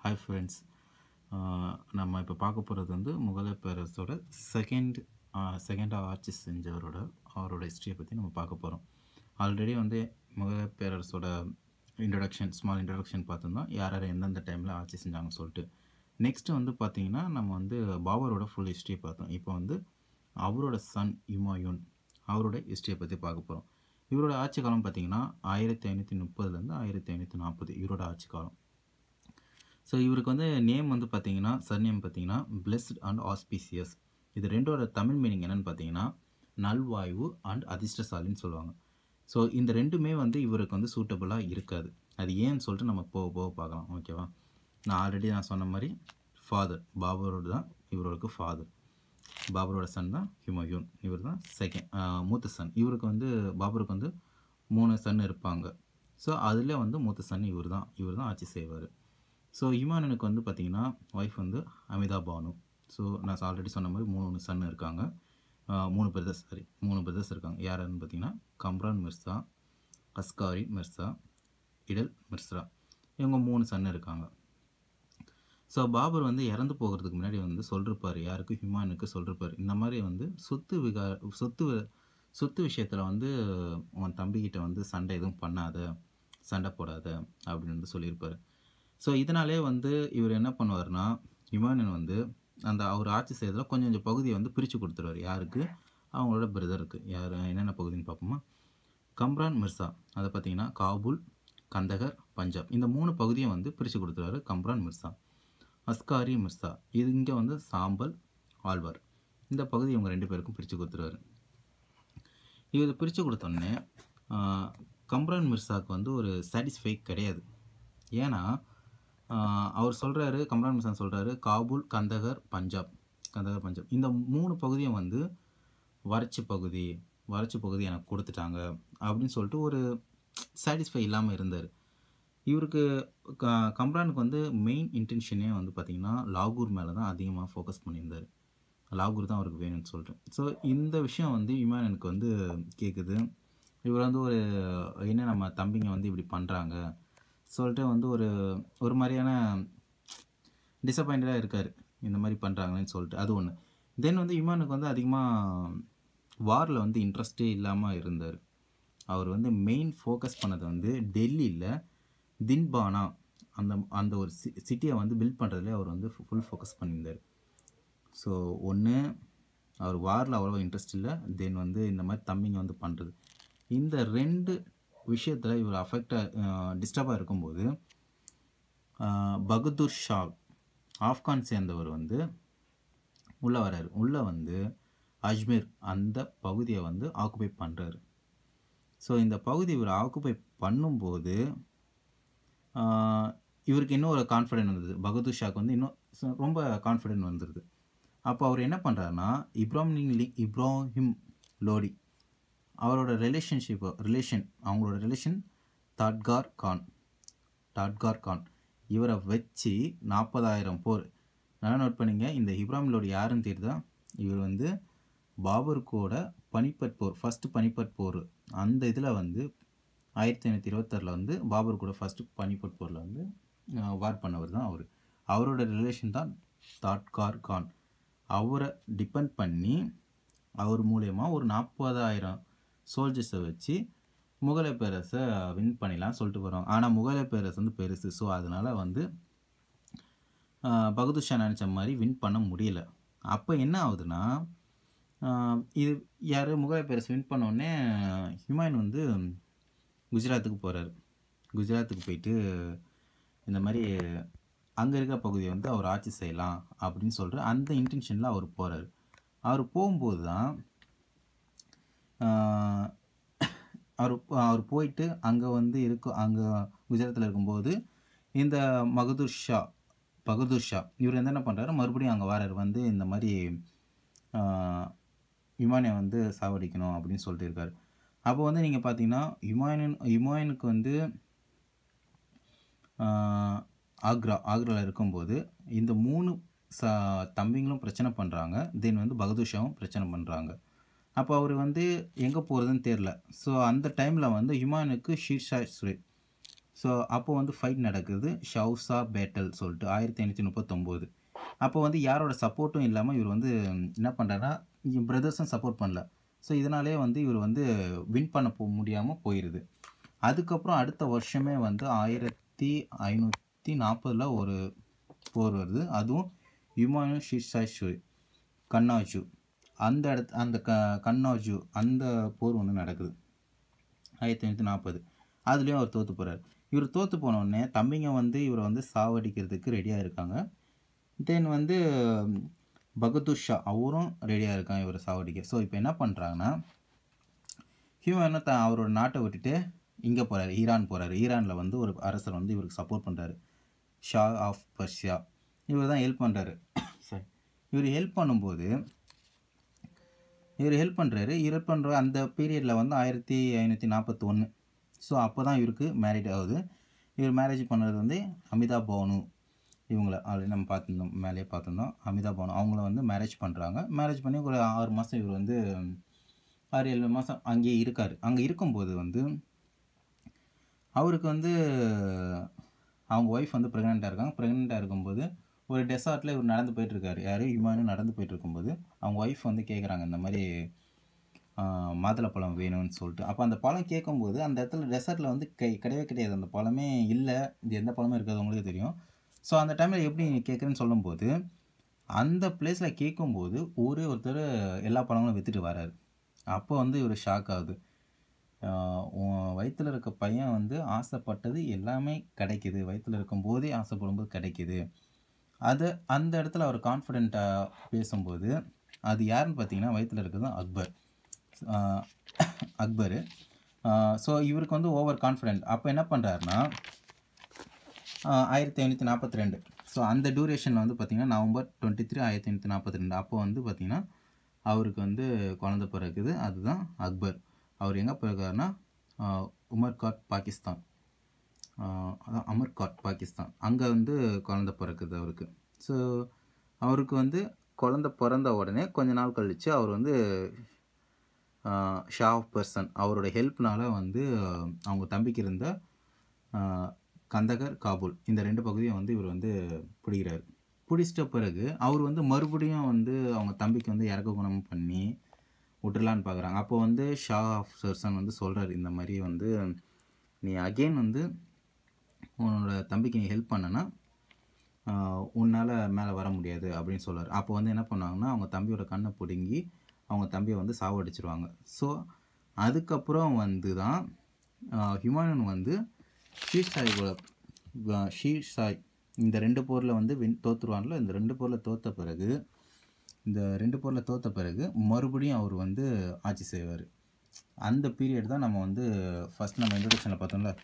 hi friends நம்ம இப்போ பார்க்க போகிறது வந்து முகலாய பேரரசோட செகண்ட் செகண்டாக ஆட்சி செஞ்சவரோட அவரோட ஹிஸ்ட்ரியை பற்றி நம்ம பார்க்க போகிறோம் ஆல்ரெடி வந்து முகலாய பேரரசோட இன்ட்ரடக்ஷன் ஸ்மால் இன்ட்ரடக்ஷன் பார்த்துருந்தோம் யார் யார் எந்தெந்த டைமில் ஆட்சி செஞ்சாங்கன்னு சொல்லிட்டு நெக்ஸ்ட்டு வந்து பார்த்திங்கன்னா நம்ம வந்து பாபரோட ஃபுல் ஹிஸ்ட்ரியை பார்த்தோம் இப்போ வந்து அவரோட சன் இமாயூன் அவரோட ஹிஸ்ட்ரியை பற்றி பார்க்க போகிறோம் இவரோட ஆட்சி காலம் பார்த்திங்கன்னா ஆயிரத்தி ஐநூற்றி முப்பதுலேருந்து ஆயிரத்தி ஐநூற்றி நாற்பது இவரோட ஆட்சி காலம் ஸோ இவருக்கு வந்து நேம் வந்து பார்த்தீங்கன்னா சர்நேம் பார்த்தீங்கன்னா பிளெஸ்ட் அண்ட் ஆஸ்பீசியஸ் இது ரெண்டோட தமிழ் மீனிங் என்னென்னு பார்த்தீங்கன்னா நல்வாய்வு அண்ட் அதிர்ஷ்டசாலின்னு சொல்லுவாங்க ஸோ இந்த ரெண்டுமே வந்து இவருக்கு வந்து சூட்டபுளாக இருக்காது அது ஏன்னு சொல்லிட்டு நம்ம போக போக பார்க்கலாம் ஓகேவா நான் ஆல்ரெடி நான் சொன்ன மாதிரி ஃபாதர் பாபரோட தான் இவருக்கு ஃபாதர் பாபரோட சன் தான் ஹிமயூன் இவர் தான் செகண்ட் மூத்த சன் இவருக்கு வந்து பாபருக்கு வந்து மூணு சன் இருப்பாங்க ஸோ அதில் வந்து மூத்த சன் இவர் தான் இவர் தான் ஆட்சி செய்வார் ஸோ இமானுக்கு வந்து பார்த்திங்கன்னா ஒய்ஃப் வந்து அமிதா பானு ஸோ நான் ஆல்ரெடி சொன்ன மாதிரி மூணு சன் இருக்காங்க மூணு பிரதர்ஸ் சாரி மூணு பிரதர்ஸ் இருக்காங்க யாருன்னு பார்த்தீங்கன்னா கம்ரான் மிர்சா அஸ்காரி மிர்சா இடல் மிர்சா இவங்க மூணு சன் இருக்காங்க ஸோ பாபர் வந்து இறந்து போகிறதுக்கு முன்னாடி வந்து சொல்லிருப்பார் யாருக்கு ஹிமானுக்கு சொல்லிருப்பார் இந்த மாதிரி வந்து சொத்து விகா சொத்து சொத்து விஷயத்தில் வந்து உன் தம்பிக்கிட்ட வந்து சண்டை எதுவும் பண்ணாத சண்டை போடாத அப்படின்னு வந்து சொல்லியிருப்பார் ஸோ இதனாலே வந்து இவர் என்ன பண்ணுவார்னா இமானன் வந்து அந்த அவர் ஆட்சி செய்யறதுல கொஞ்சம் கொஞ்சம் பகுதியை வந்து பிரித்து கொடுத்துருவார் யாருக்கு அவங்களோட பிரதருக்கு யார் என்னென்ன பகுதின்னு பார்ப்போமா கம்ரான் மிர்சா அதை பார்த்தீங்கன்னா காபூல் கந்தகர் பஞ்சாப் இந்த மூணு பகுதியும் வந்து பிரித்து கொடுத்துருவாரு கம்ரான் மிர்சா அஸ்காரி மிர்சா இது இங்கே வந்து சாம்பல் ஆழ்வார் இந்த பகுதி இவங்க ரெண்டு பேருக்கும் பிரித்து கொடுத்துருவாரு இவர் பிரித்து கொடுத்தோடனே கம்ரான் மிர்சாவுக்கு வந்து ஒரு சாட்டிஸ்ஃபை கிடையாது ஏன்னா அவர் சொல்கிறாரு கம்ரான் மிர்சா சொல்கிறாரு காபூல் கந்தகர் பஞ்சாப் கந்தகர் பஞ்சாப் இந்த மூணு பகுதியும் வந்து வறட்சி பகுதி வறட்சி பகுதி எனக்கு கொடுத்துட்டாங்க அப்படின்னு சொல்லிட்டு ஒரு சாட்டிஸ்ஃபை இல்லாமல் இருந்தார் இவருக்கு க கம்ரானுக்கு வந்து மெயின் இன்டென்ஷனே வந்து பார்த்திங்கன்னா லாகூர் மேலே தான் அதிகமாக ஃபோக்கஸ் பண்ணியிருந்தார் லாகூர் தான் அவருக்கு வேணும்னு சொல்லிட்டு ஸோ இந்த விஷயம் வந்து இமானுக்கு வந்து கேட்குது இவர் வந்து ஒரு என்ன நம்ம தம்பிங்க வந்து இப்படி பண்ணுறாங்க சொல்லிட்டு வந்து ஒரு ஒரு மாதிரியான டிசப்பாயிண்டடாக இருக்கார் இந்த மாதிரி பண்ணுறாங்களேன்னு சொல்லிட்டு அது ஒன்று தென் வந்து இமானுக்கு வந்து அதிகமாக வாரில் வந்து இன்ட்ரெஸ்டே இல்லாமல் இருந்தார் அவர் வந்து மெயின் ஃபோக்கஸ் பண்ணது வந்து டெல்லியில் தின்பானா அந்த அந்த ஒரு சி சிட்டியை வந்து பில்ட் பண்ணுறதுல அவர் வந்து ஃபுல் ஃபோக்கஸ் பண்ணியிருந்தார் ஸோ ஒன்று அவர் வாரில் அவ்வளோ இன்ட்ரெஸ்ட் இல்லை தென் வந்து இந்த மாதிரி தம்பிங்க வந்து பண்ணுறது இந்த ரெண்டு விஷயத்தில் இவர் அஃபெக்டாக டிஸ்டர்பாக இருக்கும்போது பகதூர் ஷா ஆப்கான் சேர்ந்தவர் வந்து உள்ளே வர்றாரு உள்ளே வந்து அஜ்மீர் அந்த பகுதியை வந்து ஆக்குபை பண்ணுறாரு ஸோ இந்த பகுதி இவர் ஆக்குபை பண்ணும்போது இவருக்கு இன்னும் ஒரு கான்ஃபிடென்ட் வந்தது பகதூர் ஷாக்கு வந்து இன்னும் ரொம்ப கான்ஃபிடென்ட் வந்துடுது அப்போ அவர் என்ன பண்ணுறாருனா இப்ராஹிம் லி இப்ராஹிம் லோடி அவரோட ரிலேஷன்ஷிப் ரிலேஷன் அவங்களோட ரிலேஷன் தாட்கார் கான் டாட்கார் கான் இவரை வச்சு நாற்பதாயிரம் போர் நல்லா நோட் பண்ணிங்க இந்த இப்ராஹிம் லோடி யாருன்னு தெரியுதா இவர் வந்து பாபருக்கோட பனிப்பட் போர் ஃபஸ்ட்டு பனிப்பட் போர் அந்த இதில் வந்து ஆயிரத்தி ஐநூற்றி இருபத்தாறில் வந்து பாபர் கூட ஃபஸ்ட்டு பனிப்பட் போரில் வந்து வார் பண்ணவர் தான் அவர் அவரோட ரிலேஷன் தான் தாட்கார் கான் அவரை டிபெண்ட் பண்ணி அவர் மூலயமா ஒரு நாற்பதாயிரம் சோல்ஜர்ஸை வச்சு முகலாய பேரரசை வின் பண்ணிடலாம் சொல்லிட்டு வரோம் ஆனால் முகலாய பேரரசு வந்து பெருசு ஸோ அதனால் வந்து பகதூர் ஷா நினச்ச மாதிரி வின் பண்ண முடியல அப்போ என்ன ஆகுதுன்னா இது யார் முகலாய பேரரசு வின் பண்ணோடனே ஹிமாயின் வந்து குஜராத்துக்கு போகிறாரு குஜராத்துக்கு போயிட்டு இந்த மாதிரி அங்கே இருக்க பகுதியை வந்து அவர் ஆட்சி செய்யலாம் அப்படின்னு சொல்கிற அந்த இன்டென்ஷனில் அவர் போகிறார் அவர் போகும்போது தான் அவர் அவர் போயிட்டு அங்கே வந்து இருக்க அங்கே குஜராத்தில் இருக்கும்போது இந்த மகதூர் ஷா பகதூர் ஷா இவர் வந்து என்ன பண்ணுறாரு மறுபடியும் அங்கே வரார் வந்து இந்த மாதிரி விமானியை வந்து சாவடிக்கணும் அப்படின்னு சொல்லிட்டு இருக்கார் அப்போ வந்து நீங்கள் பார்த்தீங்கன்னா இமாயன் இமாயனுக்கு வந்து ஆக்ரா ஆக்ராவில் இருக்கும்போது இந்த மூணு ச தம்பிங்களும் பிரச்சனை பண்ணுறாங்க தென் வந்து பகதூர் ஷாவும் பிரச்சனை பண்ணுறாங்க அப்போ அவர் வந்து எங்கே போகிறதுன்னு தெரில ஸோ அந்த டைமில் வந்து ஹிமானுக்கு ஷீர்ஷா சுரே ஸோ அப்போ வந்து ஃபைட் நடக்குது ஷவுசா பேட்டல் சொல்லிட்டு ஆயிரத்தி ஐநூற்றி முப்பத்தொம்போது அப்போ வந்து யாரோட சப்போர்ட்டும் இல்லாமல் இவர் வந்து என்ன பண்ணுறாருன்னா பிரதர்ஸும் சப்போர்ட் பண்ணல ஸோ இதனாலே வந்து இவர் வந்து வின் பண்ண போ முடியாமல் போயிடுது அதுக்கப்புறம் அடுத்த வருஷமே வந்து ஆயிரத்தி ஐநூற்றி நாற்பதில் ஒரு போர் வருது அதுவும் யுமானு ஷிஷாஷு கண்ணாஜு அந்த இடத்து அந்த க கண்ணாஜு அந்த போர் ஒன்று நடக்குது ஆயிரத்தி ஐநூற்றி நாற்பது அதுலேயும் அவர் தோற்று போகிறார் இவர் தோற்று போனோடனே தம்பிங்க வந்து இவரை வந்து சாவடிக்கிறதுக்கு ரெடியாக இருக்காங்க தென் வந்து பகதூர் ஷா அவரும் ரெடியாக இருக்காங்க இவரை சாவடிக்க ஸோ இப்போ என்ன பண்ணுறாங்கன்னா ஹியூமன் த அவரோட நாட்டை விட்டுட்டு இங்கே போகிறாரு ஈரான் போகிறாரு ஈரானில் வந்து ஒரு அரசர் வந்து இவருக்கு சப்போர்ட் பண்ணுறாரு ஷா ஆஃப் பர்ஷியா இவர் தான் ஹெல்ப் பண்ணுறாரு சரி இவர் ஹெல்ப் பண்ணும்போது இவர் ஹெல்ப் பண்ணுறாரு ஹெல்ப் பண்ணுற அந்த பீரியடில் வந்து ஆயிரத்தி ஐநூற்றி நாற்பத்தி ஒன்று ஸோ அப்போ தான் இவருக்கு மேரேஜ் ஆகுது இவர் மேரேஜ் பண்ணுறது வந்து அமிதா பானு இவங்கள ஆல்ரெடி நம்ம பார்த்துருந்தோம் மேலேயே பார்த்துருந்தோம் அமிதா பானு அவங்கள வந்து மேரேஜ் பண்ணுறாங்க மேரேஜ் பண்ணி ஒரு ஆறு மாதம் இவர் வந்து ஆறு ஏழு மாதம் அங்கேயே இருக்கார் அங்கே இருக்கும்போது வந்து அவருக்கு வந்து அவங்க ஒய்ஃப் வந்து ப்ரெக்னெண்ட்டாக இருக்காங்க ப்ரெக்னெண்ட்டாக இருக்கும்போது ஒரு டெசார்ட்டில் இவர் நடந்து போயிட்டுருக்காரு யார் இமானு நடந்து போயிட்டு இருக்கும்போது அவங்க ஒய்ஃப் வந்து கேட்குறாங்க இந்த மாதிரி மாதுளப்பழம் வேணும்னு சொல்லிட்டு அப்போ அந்த பழம் கேட்கும்போது அந்த இடத்துல டெசர்ட்டில் வந்து கை கிடையவே கிடையாது அந்த பழமே இல்லை இது எந்த பழமும் இருக்காது உங்களுக்கு தெரியும் ஸோ அந்த டைமில் எப்படி நீ கேட்குறேன்னு சொல்லும்போது அந்த பிளேஸில் கேட்கும்போது ஒரே ஒருத்தர் எல்லா பழங்களும் விற்றுட்டு வராரு அப்போ வந்து இவர் ஷாக் ஆகுது உன் வயிற்றில் இருக்க பையன் வந்து ஆசைப்பட்டது எல்லாமே கிடைக்கிது வயிற்றில் இருக்கும்போதே ஆசைப்படும்போது கிடைக்கிது அது அந்த இடத்துல அவர் கான்ஃபிடெண்ட்டாக பேசும்போது அது யாருன்னு பார்த்தீங்கன்னா வயிற்றில் இருக்கிறது அக்பர் அக்பர் ஸோ இவருக்கு வந்து ஓவர் கான்ஃபிடென்ட் அப்போ என்ன பண்ணுறாருனா ஆயிரத்தி ஐநூற்றி நாற்பத்தி ரெண்டு ஸோ அந்த டூரேஷன் வந்து பார்த்திங்கன்னா நவம்பர் டுவெண்ட்டி த்ரீ ஆயிரத்தி ஐநூற்றி நாற்பத்தி ரெண்டு அப்போ வந்து பார்த்திங்கன்னா அவருக்கு வந்து குழந்த பிறகுது அதுதான் அக்பர் அவர் எங்கே பிறகுறாருனா உமர்காட் பாகிஸ்தான் அதான் அமர்காட் பாகிஸ்தான் அங்கே வந்து குழந்த பிறக்குது அவருக்கு ஸோ அவருக்கு வந்து குழந்த பிறந்த உடனே கொஞ்ச நாள் கழித்து அவர் வந்து ஷா ஆஃப் பர்சன் அவரோட ஹெல்ப்னால வந்து அவங்க தம்பிக்கு இருந்த கந்தகர் காபூல் இந்த ரெண்டு பகுதியும் வந்து இவர் வந்து பிடிக்கிறார் பிடிச்சிட்ட பிறகு அவர் வந்து மறுபடியும் வந்து அவங்க தம்பிக்கு வந்து இறக்க குணம் பண்ணி விட்டுலான்னு பார்க்குறாங்க அப்போ வந்து ஷா ஆஃப் பர்சன் வந்து சொல்கிறார் இந்த மாதிரி வந்து நீ அகெயின் வந்து உன்னோட தம்பிக்கு நீ ஹெல்ப் பண்ணனா உன்னால் மேலே வர முடியாது அப்படின்னு சொல்கிறார் அப்போ வந்து என்ன பண்ணுவாங்கன்னா அவங்க தம்பியோட கண்ணை பிடுங்கி அவங்க தம்பியை வந்து சாவடிச்சிருவாங்க ஸோ அதுக்கப்புறம் வந்து தான் ஹியூமன் வந்து ஷீர் சாய் ஷீர் சாய் இந்த ரெண்டு போரில் வந்து வின் தோற்றுருவான்ல இந்த ரெண்டு போரில் தோற்ற பிறகு இந்த ரெண்டு போரில் தோற்ற பிறகு மறுபடியும் அவர் வந்து ஆட்சி செய்வார் அந்த பீரியட் தான் நம்ம வந்து ஃபஸ்ட் நம்ம இன்ட்ரடக்ஷனில் பார்த்தோம்ல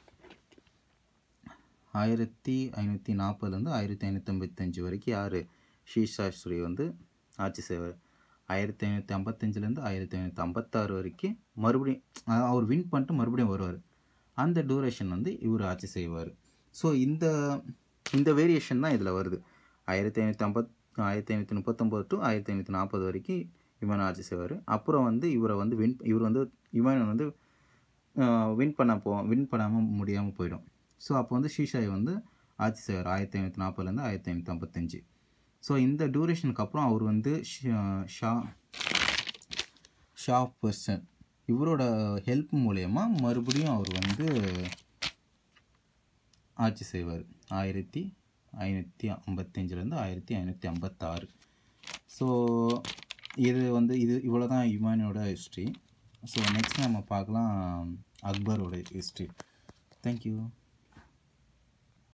ஆயிரத்தி ஐநூற்றி நாற்பதுலேருந்து ஆயிரத்தி ஐநூற்றி ஐம்பத்தஞ்சு வரைக்கும் யார் ஷீஷாஸ்ரீ வந்து ஆட்சி செய்வார் ஆயிரத்தி ஐநூற்றி ஐம்பத்தஞ்சிலேருந்து ஆயிரத்தி ஐநூற்றி ஐம்பத்தாறு வரைக்கும் மறுபடியும் அவர் வின் பண்ணிட்டு மறுபடியும் வருவார் அந்த டூரேஷன் வந்து இவர் ஆட்சி செய்வார் ஸோ இந்த இந்த வேரியேஷன் தான் இதில் வருது ஆயிரத்தி ஐநூற்றி ஐம்பத் ஆயிரத்தி ஐநூற்றி முப்பத்தொம்போது டு ஆயிரத்தி ஐநூற்றி நாற்பது வரைக்கும் இவன் ஆட்சி செய்வார் அப்புறம் வந்து இவரை வந்து வின் இவர் வந்து இவன் வந்து வின் பண்ண போ வின் பண்ணாமல் முடியாமல் போயிடும் ஸோ அப்போ வந்து ஷீஷாய் வந்து ஆட்சி செய்வார் ஆயிரத்தி ஐநூற்றி நாற்பதுலேருந்து ஆயிரத்தி ஐநூற்றி ஐம்பத்தஞ்சு ஸோ இந்த டூரேஷனுக்கு அப்புறம் அவர் வந்து ஷா ஷா பர்சன் இவரோட ஹெல்ப் மூலயமா மறுபடியும் அவர் வந்து ஆட்சி செய்வார் ஆயிரத்தி ஐநூற்றி ஐம்பத்தஞ்சிலேருந்து ஆயிரத்தி ஐநூற்றி ஐம்பத்தாறு ஸோ இது வந்து இது இவ்வளோ தான் யுமானியோட ஹிஸ்ட்ரி ஸோ நெக்ஸ்ட் நம்ம பார்க்கலாம் அக்பரோட ஹிஸ்ட்ரி தேங்க்யூ